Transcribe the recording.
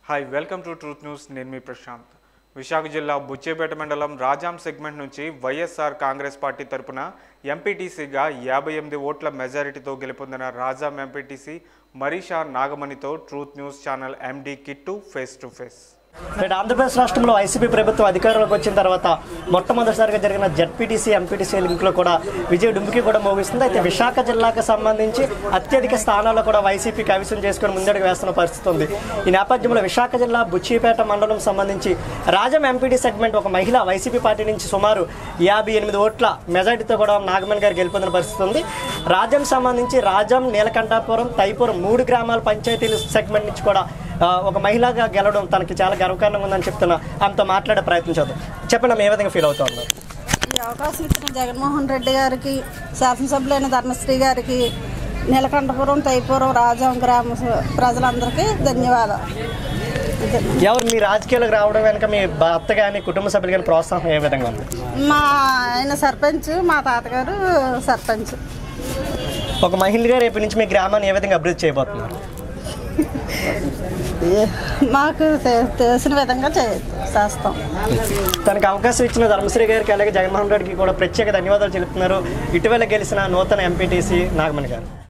hi welcome to truth news నేను మీ ప్రశాంత్ విశాఖ జిల్లా బుచ్చేపేట మండలం రాజాం సెగ్మెంట్ నుంచి వైఎస్ఆర్ కాంగ్రెస్ పార్టీ తరపున ఎంపీటీసీగా యాభై ఎనిమిది ఓట్ల మెజారిటీతో గెలుపొందిన రాజాం ఎంపీటీసీ మరీషా నాగమణితో truth news channel MD Kittu face to face నేడు ఆంధ్రప్రదేశ్ రాష్ట్రంలో వైసీపీ ప్రభుత్వం అధికారంలోకి వచ్చిన తర్వాత మొట్టమొదటిసారిగా జరిగిన జడ్పీటీసీ ఎంపీటీసీ లింక్లో కూడా విజయ డుంబుకి కూడా మోగిస్తుంది అయితే విశాఖ జిల్లాకు సంబంధించి అత్యధిక స్థానాల్లో కూడా వైసీపీ కవిసం చేసుకుని ముందడుగు వేస్తున్న పరిస్థితి ఉంది ఈ నేపథ్యంలో విశాఖ జిల్లా బుచ్చిపేట మండలం సంబంధించి రాజం ఎంపీటీ సెగ్మెంట్ ఒక మహిళ వైసీపీ పార్టీ నుంచి సుమారు యాభై ఎనిమిది ఓట్ల మెజార్టీతో కూడా నాగమణి గారు గెలుపొందిన పరిస్థితి ఉంది రాజం సంబంధించి రాజం నీలకంఠాపురం తైపురం మూడు గ్రామాల పంచాయతీల సెగ్మెంట్ నుంచి కూడా ఆ, ఒక మహిళగా గెలవడం తనకి చాలా గర్వకారణంగా ఉందని చెప్తున్నా ఆమెతో మాట్లాడే ప్రయత్నం చేద్దాం చెప్పండి ఆమె ఏ విధంగా ఫీల్ అవుతా ఉన్నారు ఈ అవకాశం ఇచ్చిన జగన్మోహన్ రెడ్డి గారికి శాసనసభ్యులైన ధర్మశ్రీ గారికి నీలకంఠపురం తైపురం రాజాం గ్రామ స- ప్రజలందరికీ ధన్యవాదాలు ఎవరు మీ రాజకీయాలకు రావడం వెనక మీ భర్త కానీ కుటుంబ సభ్యులు కానీ ప్రోత్సాహం ఏ విధంగా ఉంది మా ఆయన సర్పంచ్ మా తాతగారు సర్పంచ్ ఒక మహిళగా రేపు నుంచి మీ గ్రామాన్ని ఏ విధంగా అభివృద్ధి చేయబోతున్నారు ఏ- మాకు తె- తెలిసిన విధంగా చే చేస్తాం తనకు అవకాశం ఇచ్చిన ధర్మశ్రీ గారికి అలాగే జగన్మోహన్ రెడ్డికి కూడా ప్రత్యేక ధన్యవాదాలు తెలుపుతున్నారు ఇటీవల గెలిచిన నూతన ఎంపీటీసీ నాగమణి గారు